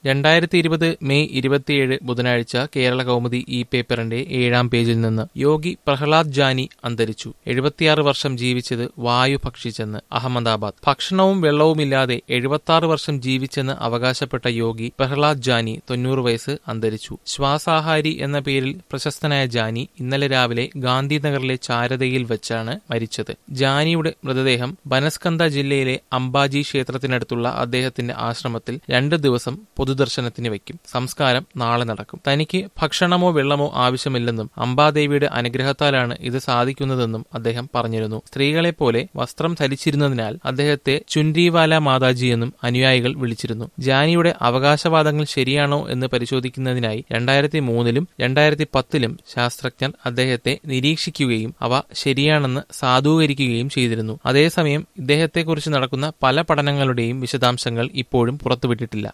രണ്ടായിരത്തി ഇരുപത് മെയ് ഇരുപത്തിയേഴ് ബുധനാഴ്ച കേരള കൗമുദി ഈ പേപ്പറിന്റെ ഏഴാം പേജിൽ നിന്ന് യോഗി പ്രഹ്ലാദ് ജാനി അന്തരിച്ചു എഴുപത്തിയാറ് വർഷം ജീവിച്ചത് വായു ഭക്ഷിച്ചെന്ന് അഹമ്മദാബാദ് ഭക്ഷണവും വെള്ളവുമില്ലാതെ എഴുപത്തിയാറ് വർഷം ജീവിച്ചെന്ന് അവകാശപ്പെട്ട യോഗി പ്രഹ്ലാദ് ജാനി തൊണ്ണൂറ് വയസ്സ് അന്തരിച്ചു ശ്വാസാഹാരി എന്ന പേരിൽ പ്രശസ്തനായ ജാനി ഇന്നലെ രാവിലെ ഗാന്ധിനഗറിലെ ചാരതയിൽ വെച്ചാണ് മരിച്ചത് ജാനിയുടെ മൃതദേഹം ബനസ്കന്ത ജില്ലയിലെ അംബാജി ക്ഷേത്രത്തിനടുത്തുള്ള അദ്ദേഹത്തിന്റെ ആശ്രമത്തിൽ രണ്ട് ദിവസം പൊതുദർശനത്തിന് വയ്ക്കും സംസ്കാരം നാളെ നടക്കും തനിക്ക് ഭക്ഷണമോ വെള്ളമോ ആവശ്യമില്ലെന്നും അംബാദേവിയുടെ അനുഗ്രഹത്താലാണ് ഇത് സാധിക്കുന്നതെന്നും അദ്ദേഹം പറഞ്ഞിരുന്നു സ്ത്രീകളെപ്പോലെ വസ്ത്രം ധരിച്ചിരുന്നതിനാൽ അദ്ദേഹത്തെ ചുൻരിവാല മാതാജി എന്നും അനുയായികൾ വിളിച്ചിരുന്നു ജാനിയുടെ അവകാശവാദങ്ങൾ ശരിയാണോ എന്ന് പരിശോധിക്കുന്നതിനായി രണ്ടായിരത്തി മൂന്നിലും രണ്ടായിരത്തി പത്തിലും ശാസ്ത്രജ്ഞർ അദ്ദേഹത്തെ നിരീക്ഷിക്കുകയും അവ ശരിയാണെന്ന് സാധൂകരിക്കുകയും ചെയ്തിരുന്നു അതേസമയം ഇദ്ദേഹത്തെക്കുറിച്ച് നടക്കുന്ന പല പഠനങ്ങളുടെയും വിശദാംശങ്ങൾ ഇപ്പോഴും പുറത്തുവിട്ടിട്ടില്ല